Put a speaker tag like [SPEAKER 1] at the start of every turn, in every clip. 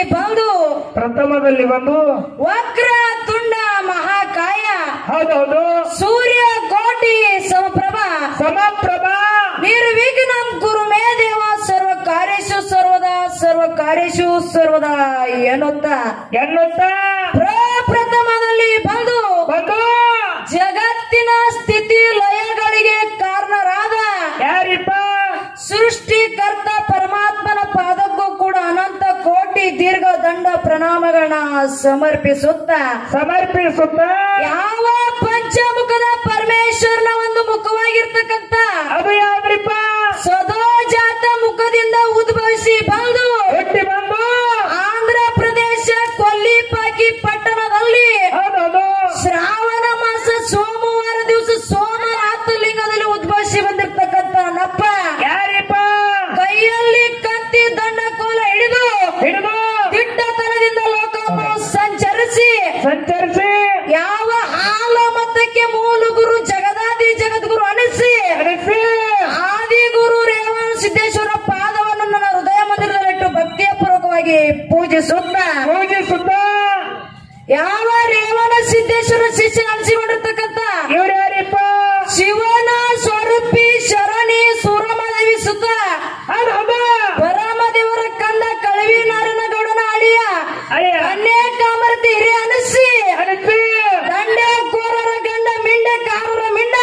[SPEAKER 1] ಬಂದು
[SPEAKER 2] ಪ್ರಥಮದಲ್ಲಿ ಬಂದು
[SPEAKER 1] ವಕ್ರ ತುಂಡ ಮಹಾಕಾಯ
[SPEAKER 2] ಹೌದೌದು
[SPEAKER 1] ಸೂರ್ಯ ಕೋಟಿ ಸಮಪ್ರಭ
[SPEAKER 2] ಸಮಪ್ರಭಾ
[SPEAKER 1] ನಿರ್ವಿಘ್ನಂ ಕುರು ಮೇ ದೇವ ಸರ್ವ ಕಾರ್ಯೇಶು ಸರ್ವದಾ ಸರ್ವ ಕಾರ್ಯೇಶು ಸರ್ವದಾ ಎನ್ನುತ್ತಾ
[SPEAKER 2] ಎನ್ನುತ್ತ
[SPEAKER 1] ಪ್ರಪ್ರಥಮದಲ್ಲಿ ಬಂದು
[SPEAKER 2] ಬಂದು
[SPEAKER 1] ಜಗತ್ತಿನ ಸ್ಥಿತಿ ಲಯಗಳಿಗೆ ಕಾರಣರಾದ
[SPEAKER 2] ಯಾರಿಪ್ಪ
[SPEAKER 1] ಸೃಷ್ಟಿಕರ್ತ ಪರಮಾತ್ಮನ ಪಾದಕ್ಕೂ ಕೂಡ ಅನಂತ ಕೋಟಿ ದೀರ್ಘ ದಂಡ ಪ್ರಣಾಮಗಳನ್ನ ಸಮರ್ಪಿಸುತ್ತ
[SPEAKER 2] ಸಮರ್ಪಿಸುತ್ತ
[SPEAKER 1] ಯಾವ ಪಂಚಮುಖದ ಪರಮೇಶ್ವರನ ಒಂದು ಮುಖವಾಗಿರ್ತಕ್ಕಂಥ
[SPEAKER 2] ಅದು ಯಾವ್ದ್ರಿಪ್ಪ
[SPEAKER 1] ಸದೋಜಾತ ಮುಖದಿಂದ ಉದ್ಭವಿಸಿ ಬಂದು
[SPEAKER 2] ಹುಟ್ಟಿ ಬಂದು
[SPEAKER 1] ಆಂಧ್ರ ಪ್ರದೇಶ ಕೊಲ್ಲಿಪಾಕಿ ಪಟ್ಟಣದಲ್ಲಿ
[SPEAKER 2] ಹೌದೌದು
[SPEAKER 1] ಶ್ರಾವಣ ಮಾಸ ಸೋಮವಾರ ದಿವಸ ಸೋಮನಾಥ ಲಿಂಗದಲ್ಲಿ ಉದ್ಭವಿಸಿ ಬಂದಿರ್ತಕ್ಕಂಥ ನಪ್ಪ
[SPEAKER 2] ಯಾರಿಪ್ಪ
[SPEAKER 1] ಕೈಯಲ್ಲಿ ಕತ್ತಿ ದಂಡ ಕೋಲ ಹಿಡಿದು
[SPEAKER 2] ಹಿಡಿದು
[SPEAKER 1] ದಿಟ್ಟತನದಿಂದ ಲೋಕವನ್ನು ಸಂಚರಿಸಿ
[SPEAKER 2] ಸಂಚರಿಸಿ
[SPEAKER 1] ಯಾವ ಹಾಲ ಮತಕ್ಕೆ ಮೂಲ ಗುರು ಜಗದಾದಿ ಜಗದ್ಗುರು ಅನಿಸಿ
[SPEAKER 2] ನಡೆಸಿ
[SPEAKER 1] ಆದಿ ಗುರು ರೇವಣ ಸಿದ್ದೇಶ್ವರ ಪಾದವನ್ನು ನನ್ನ ಹೃದಯ ಮಂದಿರದಲ್ಲಿಟ್ಟು ಭಕ್ತಿಯ ಪೂರ್ವಕವಾಗಿ ಪೂಜಿಸುತ್ತ
[SPEAKER 2] ಪೂಜಿಸುತ್ತ
[SPEAKER 1] ಯಾವ ರೇವಣ ಸಿದ್ದೇಶ್ವರ ಶಿಷ್ಯ ಅನಿಸಿಕೊಂಡಿರ್ತಕ್ಕಂಥ
[SPEAKER 2] ಇವ್ರು ಯಾರಿಪ್ಪ
[SPEAKER 1] ಶಿವನ ಸ್ವರೂಪಿ ಶರಣಿ ಸುರಮದೇವಿ ಸುತ್ತ
[SPEAKER 2] ಹೌದೌದು
[SPEAKER 1] ಪರಮದೇವರ ಕಂದ ಕಳವಿ ನಾರಾಯಣಗೌಡನ ಅಳಿಯ
[SPEAKER 2] ಅಯ್ಯ
[SPEAKER 1] ಕನ್ಯಾಕಾಮರತಿ ಹಿರಿಯ ಅನಿಸಿ
[SPEAKER 2] ನಡೆಸಿ
[SPEAKER 1] ದಂಡೆ ಕೋರರ ಗಂಡ ಮಿಂಡೆ ಕಾರರ ಮಿಂಡ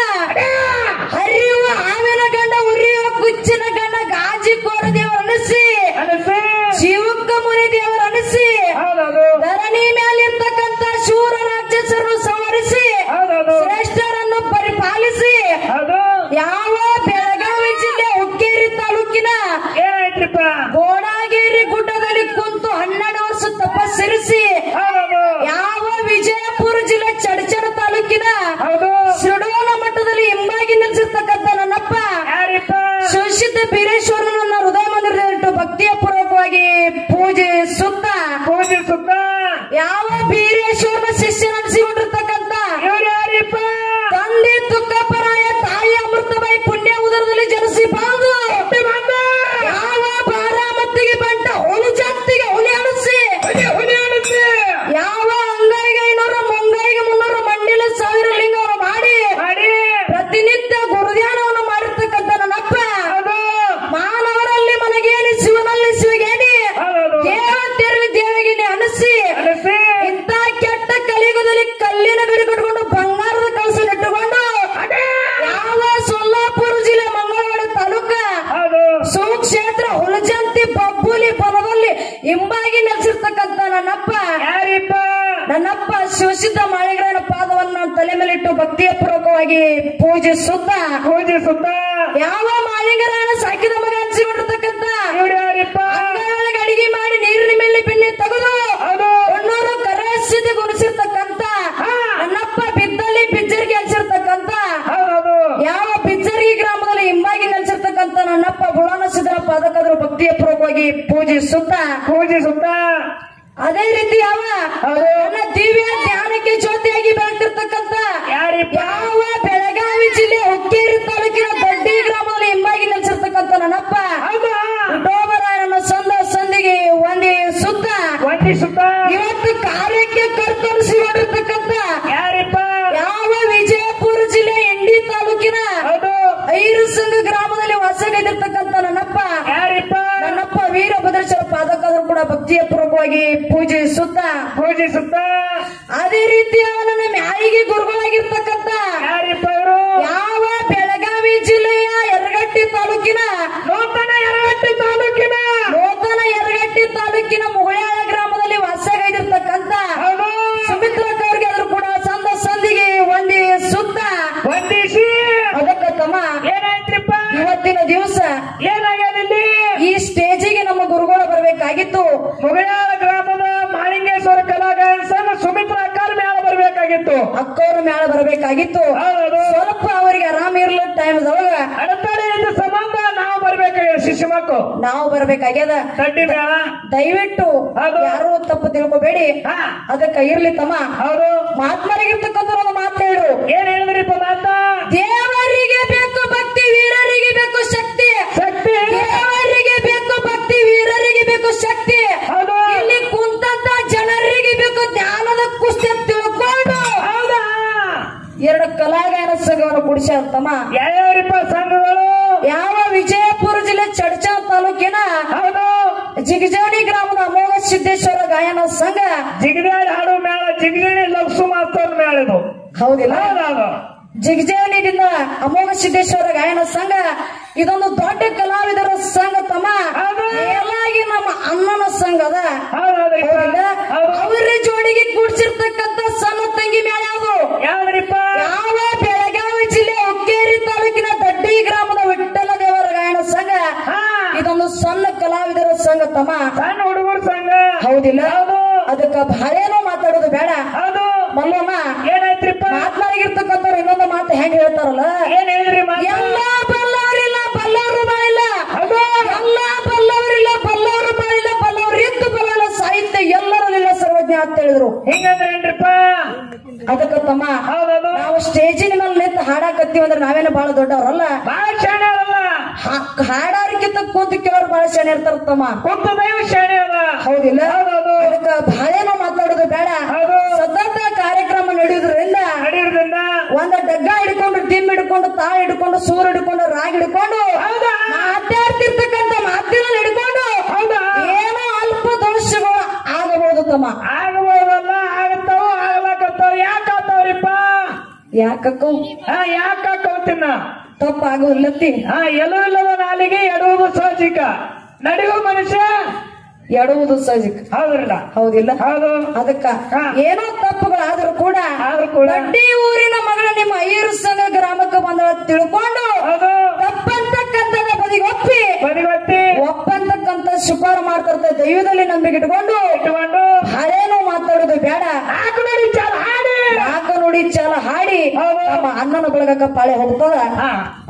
[SPEAKER 1] ಹರಿಯುವ ಹಾವಿನ ಗಂಡ ಉರಿಯುವ ಕುಚ್ಚಿನ ಗಂಡ ಗಾಜಿ ಕೋರ ದೇವರ ಅನಿಸಿ
[SPEAKER 2] ನಡೆಸಿ
[SPEAKER 1] ಶಿವಕ್ಕ ಮುನಿ ದೇವರ ಅನಿಸಿ
[SPEAKER 2] ಹೌದೌದು
[SPEAKER 1] ಧರಣಿ ಮೇಲಿರ್ತಕ್ಕಂಥ ಶೂರ ರಾಕ್ಷಸರನ್ನು ಸಂಹರಿಸಿ
[SPEAKER 2] ಹೌದೌದು
[SPEAKER 1] ಶ್ರೇಷ್ಠರನ್ನು ಪರಿಪಾಲಿಸಿ
[SPEAKER 2] ಹೌದು
[SPEAKER 1] ಯಾವ ಬೆಳಗಾವಿ ಜಿಲ್ಲೆ ಹುಕ್ಕೇರಿ ತಾಲೂಕಿನ
[SPEAKER 2] ಏನಾಯ್ತ್ರಿಪ್ಪ
[SPEAKER 1] ಗೋಡಾಗೇರಿ ಗುಡ್ಡದಲ್ಲಿ ಕುಂತು ಹನ್ನೆರಡು ವರ್ಷ ತಪಸ್ಸರಿಸಿ
[SPEAKER 2] ಹೌದೌದು
[SPEAKER 1] ಯಾವ ವಿಜಯಪುರ ಜಿಲ್ಲೆ ಚಡಚಣ ತಾಲೂಕಿನ
[SPEAKER 2] ಹೌದು
[SPEAKER 1] ಸುಡೋನ ಮಠದಲ್ಲಿ ಹಿಂಬಾಗಿ ನಿಲ್ಲಿಸಿರ್ತಕ್ಕಂಥ ನನ್ನಪ್ಪ
[SPEAKER 2] ಯಾರಿಪ್ಪ
[SPEAKER 1] ಸುಶಿದ್ಧ ಬೀರೇಶ್ವರನನ್ನ ಹೃದಯ ಮಂದಿರದಲ್ಲಿಟ್ಟು ಭಕ್ತಿಯ ಪೂರ್ವಕವಾಗಿ ಪೂಜೆ ಸುತ್ತ
[SPEAKER 2] ಪೂಜಿಸುತ್ತ
[SPEAKER 1] ಯಾವ ಬೀರೇಶ್ವರನ ಶಿಷ್ಯನನಿಸಿಕೊಂಡಿರ್ತಕ್ಕಂಥ
[SPEAKER 2] ಇವ್ರು ಯಾರಿಪ್ಪ
[SPEAKER 1] ತಂದೆ ತುಕ್ಕಪ್ಪರಾಯ ತಾಯಿ ಅಮೃತಬಾಯಿ ಪುಣ್ಯ ಉದರದಲ್ಲಿ ಜನಿಸಿ ಬಾದು
[SPEAKER 2] ಹುಟ್ಟಿ ಬಂದು
[SPEAKER 1] ಯಾವ ಬಾರಾಮತಿಗೆ ಬಂಟ ಹುಲಿ ಜಾತಿಗೆ ಹುಲಿ ಅನಿಸಿ
[SPEAKER 2] ಹುಲಿ ಹುಲಿ ಅನಿಸಿ
[SPEAKER 1] ಯಾವ ಅಂಗೈಗೆ ಐನೂರ ಮುಂಗೈಗೆ ಮುನ್ನೂರ ಮಂಡಿಲ ಸಾವಿರ ಲಿಂಗವನ್ನು ಮಾಡಿ
[SPEAKER 2] ಮಾಡಿ
[SPEAKER 1] ಪ್ರತಿನಿತ್ಯ ಗುರುಧ್ಯಾನವನ್ನು ಮಾಡಿರ್ತಕ್ಕಂಥ ನನ್ನಪ್ಪ
[SPEAKER 2] ಹೌದು
[SPEAKER 1] ಮಾನವರಲ್ಲಿ ಮನಗೇನಿ ಶಿವನಲ್ಲಿ ಶಿವಗೇನಿ
[SPEAKER 2] ಹೌದು
[SPEAKER 1] ದೇವತೆಯರಲ್ಲಿ ದೇವಗಿನಿ ಅನಿಸಿ
[SPEAKER 2] ನಡೆಸಿ
[SPEAKER 1] ಇಂಥ ಕೆಟ್ಟ ಕಲಿಯುಗದಲ್ಲಿ ಕಲ್ಲಿನ ಗಡಿ ಕಟ್ಕೊಂಡು ಬಂಗಾರದ ಕಳಸ ನೆಟ್ಟುಕೊಂಡು ಯಾವ ಸೊಲ್ಲಾಪುರ ಜಿಲ್ಲೆ ಮಂಗಳವಾಡ ತಾಲೂಕ
[SPEAKER 2] ಹೌದು
[SPEAKER 1] ಸುಕ್ಷೇತ್ರ ಹುಲಜಂತಿ ಬಬ್ಬುಲಿ ಬನದಲ್ಲಿ ಹಿಂಬಾಗಿ ನೆಲೆಸಿರ್ತಕ್ಕಂಥ ನನ್ನಪ್ಪ
[SPEAKER 2] ಯಾರಿಪ್ಪ
[SPEAKER 1] ನನ್ನಪ್ಪ ಶಿವಸಿದ್ಧ ಮಾಳಿಗರನ ಪಾದವನ್ನು ನಾನು ತಲೆ ಮೇಲಿಟ್ಟು ಭಕ್ತಿಯ ಪೂರ್ವಕವಾಗಿ ಪೂಜಿಸುತ್ತ
[SPEAKER 2] ಪೂಜಿಸುತ್ತ
[SPEAKER 1] ಯಾವ ಮಾಳಿಗರನ ಸಾಕಿದ ಮಗ ಅನಿಸಿಕೊಂಡಿರ್ತಕ್ಕಂಥ
[SPEAKER 2] ಇವ್ರು ಯಾರಿಪ್ಪ
[SPEAKER 1] ಅಂಗಳೊಳಗೆ ಅಡಿಗೆ ಮಾಡಿ ನೀರಿನ ಮೇಲೆ ಬೆಣ್ಣೆ ತೆಗೆದು
[SPEAKER 2] ಹೌದು
[SPEAKER 1] ಕಣ್ಣೂರು ಕರಸಿದ ಗುಣಿಸಿರ್ತಕ್ಕಂಥ ನನ್ನಪ್ಪ ಬಿದ್ದಲ್ಲಿ ಬಿಜ್ಜರಿಗೆ ಅನ್ಸಿರ್ತಕ್ಕಂಥ
[SPEAKER 2] ಹೌದು
[SPEAKER 1] ಯಾವ ಬಿಜ್ಜರ್ಗಿ ಗ್ರಾಮದಲ್ಲಿ ಹಿಂಬಾಗಿ ನೆಲೆಸಿರ್ತಕ್ಕಂಥ ನನ್ನಪ್ಪ ಬುಳನ ಸಿದ್ದರ ಪಾದಕದ್ರು ಭಕ್ತಿಯ ಪೂರ್ವಕವಾಗಿ ಪೂಜಿಸುತ್ತ
[SPEAKER 2] ಪೂಜಿಸುತ್ತ
[SPEAKER 1] ಅದೇ ರೀತಿ ಯಾವ
[SPEAKER 2] ಹೌದು.
[SPEAKER 1] ನನ್ನ ದಿವ್ಯ ಧ್ಯಾನಕ್ಕೆ ಜ್ಯೋತಿಯಾಗಿ ಬೆಳಗ್ತಿರ್ತಕ್ಕಂಥ
[SPEAKER 2] ಯಾರಿಪ್ಪ
[SPEAKER 1] ಯಾವ ಬೆಳಗಾವಿ ಜಿಲ್ಲೆ ಹುಕ್ಕೇರಿ ತಾಲೂಕಿನ ದೊಡ್ಡಿ ಗ್ರಾಮದಲ್ಲಿ ಹಿಂಬಾಗಿ ನೆಲೆಸಿರ್ತಕ್ಕಂಥ ನನ್ನಪ್ಪ
[SPEAKER 2] ಹೌದಾ
[SPEAKER 1] ಡೋಬರಾಯನ ಸಂದ ಸಂದಿಗೆ ಒಂದೇ ಸುತ್ತ
[SPEAKER 2] ವಂದಿಸುತ್ತ
[SPEAKER 1] ಇವತ್ತು ಕಾರ್ಯಕ್ಕೆ ಕರ್ತರಿಸಿಕೊಂಡಿರ್ತಕ್ಕಂಥ
[SPEAKER 2] ಯಾರಿಪ್ಪ
[SPEAKER 1] ಯಾವ ವಿಜಯಪುರ ಜಿಲ್ಲೆ ಎಂಡಿ ತಾಲೂಕಿನ
[SPEAKER 2] ಹೌದು
[SPEAKER 1] ಐರಸಂಗ ಗ್ರಾಮದಲ್ಲಿ ವಾಸಗೈದಿರ್ತಕ್ಕಂಥ ನನ್ನಪ್ಪ
[SPEAKER 2] ಯಾರಿಪ್ಪ
[SPEAKER 1] ನನ್ನಪ್ಪ ವೀರಭದ್ರೇಶ್ವರ ಪಾದಕರು ಕೂಡ ಭಕ್ತಿಯ ಪೂರ್ವಕವಾಗಿ ಪೂಜಿಸುತ್ತ
[SPEAKER 2] ಪೂಜಿಸುತ್ತ
[SPEAKER 1] ಅದೇ ರೀತಿ ಅವನ ಮ್ಯಾಲಿಗೆ ಗುರುಗಳಾಗಿರ್ತಕ್ಕಂಥ
[SPEAKER 2] ಯಾರಿಪ್ಪ ಇವರು
[SPEAKER 1] ಯಾವ ಬೆಳಗಾವಿ ಜಿಲ್ಲೆಯ ಯರಗಟ್ಟಿ ತಾಲೂಕಿನ
[SPEAKER 2] ನೂತನ ಯರಗಟ್ಟಿ ತಾಲೂಕಿನ
[SPEAKER 1] ನೂತನ ಯರಗಟ್ಟಿ ತಾಲೂಕಿನ ಮುಗಳಾಳ ಗ್ರಾಮದಲ್ಲಿ ವಾಸಗೈದಿರ್ತಕ್ಕಂಥ
[SPEAKER 2] ಹೌದು
[SPEAKER 1] ಸುಮಿತ್ರಕ್ಕವ್ರಿಗೆ ಆದ್ರೂ ಕೂಡ ಸಂದ ಸಂದಿಗೆ ಒಂದೇ ಸುತ್ತ
[SPEAKER 2] ವಂದಿಸಿ
[SPEAKER 1] ಅದಕ್ಕ ತಮ್ಮ
[SPEAKER 2] ಏನಾಯ್ತ್ರಿಪ್ಪ
[SPEAKER 1] ಇವತ್ತಿನ ದಿವಸ
[SPEAKER 2] ಏನಾಗ್ಯದ ಇಲ್ಲಿ
[SPEAKER 1] ಈ ಸ್ಟೇಜಿಗೆ ನಮ್ಮ ಗುರುಗಳು ಬರಬೇಕಾಗಿತ್ತು
[SPEAKER 2] ಮುಗಳಾಳ ಗ್ರಾಮದ ಮಾಳಿಂಗೇಶ್ವರ ಕಲಾಗಾಯನ ಸಂಘ ಸುಮಿತ್ರ ಅಕ್ಕಾರ ಮೇಳ ಬರ್ಬೇಕಾಗಿತ್ತು
[SPEAKER 1] ಅಕ್ಕವರು ಮ್ಯಾಲ ಬರಬೇಕಾಗಿತ್ತು
[SPEAKER 2] ಹೌದು
[SPEAKER 1] ಸ್ವಲ್ಪ ಅವರಿಗೆ ಆರಾಮ ಇರ್ಲ ಟೈಮ್ದೊಳಗ
[SPEAKER 2] ಅಡೆತಡೆ ಇದ್ದ ಸಂಬಂಧ ನಾವು ಬರ್ಬೇಕಾಗಿದೆ ಶಿಶು ಮಕ್ಕಳು
[SPEAKER 1] ನಾವು ಬರ್ಬೇಕಾಗ್ಯದ
[SPEAKER 2] ತಡ್ಡಿ ಮೇಳ
[SPEAKER 1] ದಯವಿಟ್ಟು
[SPEAKER 2] ಹೌದು.
[SPEAKER 1] ಯಾರು ತಪ್ಪು ತಿಳ್ಕೊಬೇಡಿ
[SPEAKER 2] ಹಾ
[SPEAKER 1] ಅದಕ್ಕ ಇರ್ಲಿ ತಮ್ಮ
[SPEAKER 2] ಹೌದು
[SPEAKER 1] ಮಹಾತ್ಮರಿಗಿರ್ತಕ್ಕಂಥ ಒಂದು ಮಾತು ಹೇಳು
[SPEAKER 2] ಏನ್ ಹೇಳಿದ್ರಿಪ್ಪ ಮಾತ
[SPEAKER 1] ದೇವರಿಗೆ ಬೇಕು ಭಕ್ತಿ ವೀರರಿಗೆ ಬೇಕು ಶಕ್ತಿ
[SPEAKER 2] ಶಕ್ತಿ
[SPEAKER 1] ದೇವರಿಗೆ ಬೇಕು ಭಕ್ತಿ ವೀರರಿಗೆ ಬೇಕು ಶಕ್ತಿ
[SPEAKER 2] ಹೌದು
[SPEAKER 1] ಇಲ್ಲಿ ಕೂಡ್ಸ್ಯಾರ ತಮ್ಮ
[SPEAKER 2] ಯಾವ್ಯಾವ್ರಿಪ್ಪ ಸಂಘಗಳು
[SPEAKER 1] ಯಾವ ವಿಜಯಪುರ ಜಿಲ್ಲೆ ಚಡ್ಚಾ ತಾಲೂಕಿನ
[SPEAKER 2] ಹೌದು
[SPEAKER 1] ಜಿಗಜಾಡಿ ಗ್ರಾಮದ ಅಮೋಘ ಸಿದ್ದೇಶ್ವರ ಗಾಯನ ಸಂಘ
[SPEAKER 2] ಜಿಗದಾಡಿ ಹಾಡು ಮೇಳ ಜಿಗಜಾಡಿ ಲಕ್ಸು ಮಾಸ್ತರ್ ಮೇಳ ಇದು
[SPEAKER 1] ಹೌದಿಲ್ಲ
[SPEAKER 2] ಹೌದೌದು
[SPEAKER 1] ಜಿಗಜಾಡಿಯಿಂದ ಅಮೋಘ ಸಿದ್ದೇಶ್ವರ ಗಾಯನ ಸಂಘ ಇದೊಂದು ದೊಡ್ಡ ಕಲಾವಿದರ ಸಂಘ ತಮ್ಮ
[SPEAKER 2] ಹೌದು.
[SPEAKER 1] ಮೇಲಾಗಿ ನಮ್ಮ ಅಣ್ಣನ ಸಂಘ ಅದ
[SPEAKER 2] ಹೌದೌದ್ರಿಪ್ಪ
[SPEAKER 1] ಹೌದಿಲ್ಲ
[SPEAKER 2] ಹೌದು
[SPEAKER 1] ಅವರ ಜೋಡಿಗೆ ಕೂಡ್ಸಿರ್ತಕ್ಕಂತ ಸಣ್ಣ ತಂಗಿ ಮೇಳ ಯಾವುದು
[SPEAKER 2] ಯಾವ್ದ್ರಿಪ್ಪ
[SPEAKER 1] ಯಾವ ಬೆಳಗಾವಿ ಜಿಲ್ಲೆ ಹುಕ್ಕೇರಿ ತಾಲೂಕಿನ ದಡ್ಡಿ ಗ್ರಾಮದ ವಿಠ್ಠಲ ದೇವರ ಗಾಯನ ಸಂಘ
[SPEAKER 2] ಹಾ
[SPEAKER 1] ಇದೊಂದು ಸಣ್ಣ ಕಲಾವಿದರ ಸಂಘ ತಮ್ಮ
[SPEAKER 2] ಸಣ್ಣ ಹುಡುಗರ ಸಂಘ
[SPEAKER 1] ಹೌದಿಲ್ಲ
[SPEAKER 2] ಹೌದು
[SPEAKER 1] ಅದಕ್ಕ ಭಾಳೇನೋ ಮಾತಾಡೋದು ಬೇಡ
[SPEAKER 2] ಹೌದು
[SPEAKER 1] ಮಲ್ಲಮ್ಮ
[SPEAKER 2] ಏನಾಯ್ತ್ರಿಪ್ಪ
[SPEAKER 1] ಮಾತನಾಡಿಗಿರ್ತಕ್ಕಂಥವ್ರು ಇನ್ನೊಂದು ಮಾತು ಹೆಂಗ್ ಹೇಳ್ತಾರಲ್ಲ
[SPEAKER 2] ಏನ್ ಹೇಳಿದ್ರಿ ಮಾತು?
[SPEAKER 1] ಎಲ್ಲ ಬಲ್ಲವರಿಲ್ಲ ಬಲ್ಲವರು ಬಾಳಿಲ್ಲ
[SPEAKER 2] ಹೌದು
[SPEAKER 1] ಎಲ್ಲ ಬಲ್ಲವರಿಲ್ಲ ಬಲ್ಲವರು ಬಾಳಿಲ್ಲ ಬಲ್ಲವರು ಇದ್ದು ಬಲ್ಲಲ್ಲ ಸಾಹಿತ್ಯ ಎಲ್ಲರಲ್ಲಿಲ್ಲ ಸರ್ವಜ್ಞ ಅಂತ ಹೇಳಿದ್ರು
[SPEAKER 2] ಹಿಂಗಂದ್ರೆ ಏನ್ರಿಪ್ಪ
[SPEAKER 1] ಅದಕ್ಕ ತಮ್ಮ
[SPEAKER 2] ಹೌದೌದು
[SPEAKER 1] ನಾವು ಸ್ಟೇಜಿನ ಮೇಲೆ ನಿಂತು ಹಾಡಾಕತ್ತೀವಿ ಅಂದ್ರೆ ನಾವೇನು ಬಹಳ ದೊಡ್ಡವರಲ್ಲ
[SPEAKER 2] ಬಾಳ ಶಾಣೆ ಅದಲ್ಲ
[SPEAKER 1] ಹಾ- ಹಾಡಾರಿಕಿಂತ ಕೂತು ಕೇಳೋರು ಬಹಳ ಶಾಣೆ ಇರ್ತಾರ ತಮ್ಮ
[SPEAKER 2] ಕುಂತ ದೈವ ಶಾಣೆ ಅದ
[SPEAKER 1] ಹೌದಿಲ್ಲ
[SPEAKER 2] ಹೌದೌದು
[SPEAKER 1] ಅದಕ್ಕ ಬಹಳೇನೋ ಮಾತಾಡೋದು ಬೇಡ
[SPEAKER 2] ಹೌದು
[SPEAKER 1] ಸತತ ಕಾರ್ಯಕ್ರಮ ನಡೆಯೋದ್ರಿಂದ
[SPEAKER 2] ನಡೆಯೋದ್ರಿಂದ
[SPEAKER 1] ಒಂದ ಡಗ್ಗ ಹಿಡ್ಕೊಂಡು ಟಿಮ್ ಹಿಡ್ಕೊಂಡು ತಾಳ ಹಿಡ್ಕೊಂಡು ಸೂರ್ ಹಿಡ್ಕೊಂಡು ರಾಗಿ ಹಿಡ್ಕೊಂಡು
[SPEAKER 2] ಹೌದಾ
[SPEAKER 1] ಮಾತಾಡ್ತಿರ್ತಕ್ಕಂಥ ಮಾತಿನಲ್ಲಿ ಹಿಡ್ಕೊಂಡು
[SPEAKER 2] ಹೌದಾ
[SPEAKER 1] ಏನೋ ಅಲ್ಪ ದೋಷಗಳು ಆಗಬಹುದು ತಮ್ಮ
[SPEAKER 2] ಆಗಬಹುದಲ್ಲ ಆಗತ್ತಾವ ಆಗ್ಲಾಕತ್ತಾವ ಯಾಕ ಆತಾವ್ರಿಪ್ಪ
[SPEAKER 1] ಯಾಕಕ್ಕೋ
[SPEAKER 2] ಹಾ ಯಾಕ ಆಕವತ್ತಿನ
[SPEAKER 1] ತಪ್ಪಾಗುಲ್ಲತ್ತಿ
[SPEAKER 2] ಹಾ ಎಲ್ಲೂ ಇಲ್ಲದ ನಾಲಿಗೆ ಎಡುವುದು ಸಹಜಿಕ ನಡೆಯುವ ಮನುಷ್ಯ
[SPEAKER 1] ಎಡುವುದು ಸಹಜಿಕ
[SPEAKER 2] ಹೌದ್ರಲ್ಲ
[SPEAKER 1] ಹೌದಿಲ್ಲ
[SPEAKER 2] ಹೌದು
[SPEAKER 1] ಅದಕ್ಕ
[SPEAKER 2] ಹಾ.
[SPEAKER 1] ಏನೋ ತಪ್ಪುಗಳಾದ್ರೂ ಕೂಡ
[SPEAKER 2] ಆದ್ರೂ ಕೂಡ
[SPEAKER 1] ದಡ್ಡಿ ಊರಿನ ಮಗಳ ನಿಮ್ಮ ಐರು ಸಂಘ ಗ್ರಾಮಕ್ಕೆ ಬಂದ ತಿಳ್ಕೊಂಡು
[SPEAKER 2] ಹೌದು
[SPEAKER 1] ತಪ್ಪಂತಕ್ಕಂಥದ ಬದಿಗೆ ಒಪ್ಪಿ
[SPEAKER 2] ಬದಿಗೊತ್ತಿ
[SPEAKER 1] ಒಪ್ಪಂತಕ್ಕಂಥ ಶಿಫಾರು ಮಾಡ್ತಿರ್ತ ದೈವದಲ್ಲಿ ನಂಬಿಕೆ ಇಟ್ಕೊಂಡು
[SPEAKER 2] ಇಟ್ಕೊಂಡು
[SPEAKER 1] ಹಳೇನೋ ಮಾತಾಡೋದು ಬೇಡ
[SPEAKER 2] ನಾಲ್ಕು ನೋಡಿ ಚಾಲ ಹಾಡಿ
[SPEAKER 1] ನಾಲ್ಕು ನುಡಿ ಚಾಲ ಹಾಡಿ
[SPEAKER 2] ಹೌದು.
[SPEAKER 1] ನಮ್ಮ ಅಣ್ಣನ ಬೆಳಗಕ್ಕ ಪಾಳೆ ಹೋಗ್ತದ
[SPEAKER 2] ಹಾ